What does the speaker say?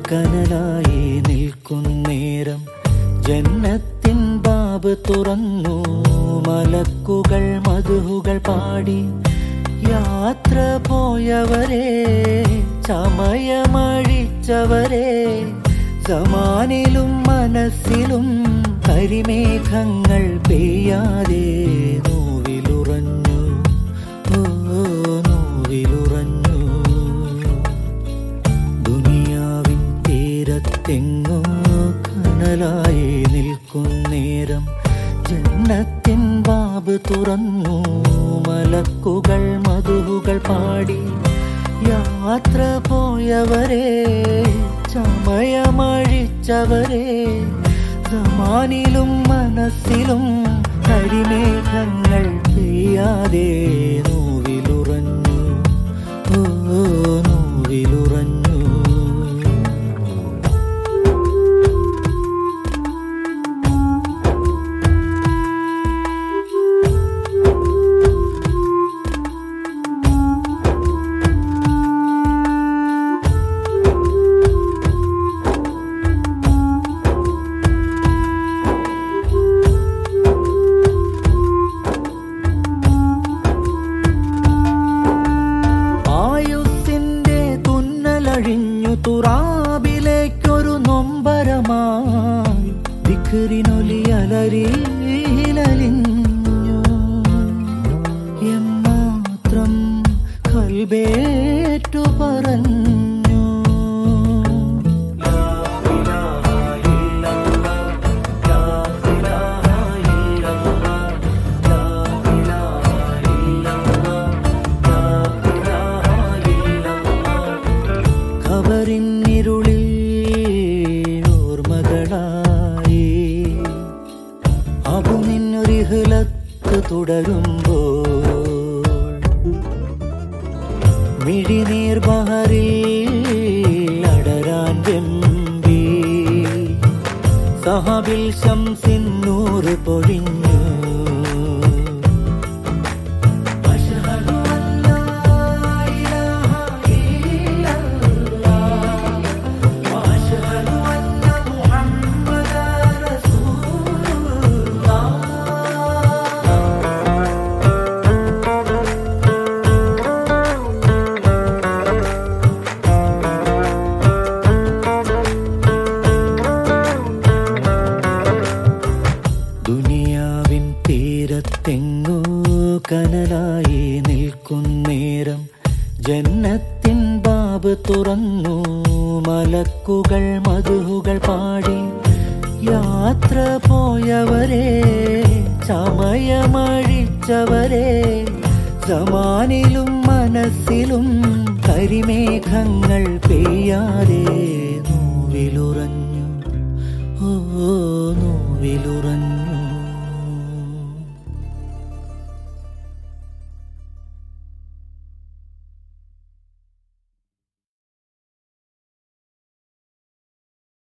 കനലായി നിൽക്കുന്നേരം ജന്നത്തിൻ ബാബ് തുറന്നു മലക്കുകൾ മധുഹുകൾ പാടി യാത്ര പോയവരെ ചമയമഴിച്ചവരെ സമാനിലും മനസ്സിലും കരിമേഘങ്ങൾ പെയ്യാതെ നോവിലുറഞ്ഞു ഓ നോവിലുറഞ്ഞു ദുനിയാവിൻ തീരത്തെങ്ങോ കനലായി നിൽക്കുന്നേരം ജന്നത്തിൻ ബാബ് തുറന്നു മലക്കുകൾ മധുഹുകൾ പാടി യാത്ര പോയവരെ ചമയമഴിച്ചവരെ സമാനിലും മനസ്സിലും കരിമേഘങ്ങൾ പെയ്യാതെ നോവിലുറഞ്ഞു ഓ നോവിലുറഞ്ഞു ആയുസ്സിന്റെ തുന്നലഴിഞ്ഞു തുറാബിലേക്കൊരു നൊമ്പരമായി വിക്രിനൊലി അലറിയിലലിഞ്ഞു എമ്മാത്രം കൽബേറ്റു പറഞ്ഞു ഖബറിന്നിരുളിൽ ഓർമ്മകളായി അബു നിന്നൊരിഹലത്ത് തുടരുമ്പോൾ മിഴിനീർ ബഹറിൽ അടരാൻ വെമ്പി സഹബിൽ ശംസിന്നൂറ് പൊഴിഞ്ഞു അശ്ഹദു അല്ലാ ഇലാഹ ഇല്ലല്ലാഹ് വഅശ്ഹദു അന്ന മുഹമ്മദൻ റസൂലുള്ളാഹ് ദുനിയാവിൻ തീരത്തെങ്ങോ കനലായി നിൽക്കുന്നേരം ജന്നത്തിൻ ബാബ് തുറന്നു മലക്കുകൾ മധുഹുകൾ പാടി യാത്ര പോയവരെ ചമയമഴിച്ചവരെ സമാനിലും മനസ്സിലും കരിമേഘങ്ങൾ പെയ്യാതെ നോവിലുറഞ്ഞു ഓ നോവിലുറഞ്ഞു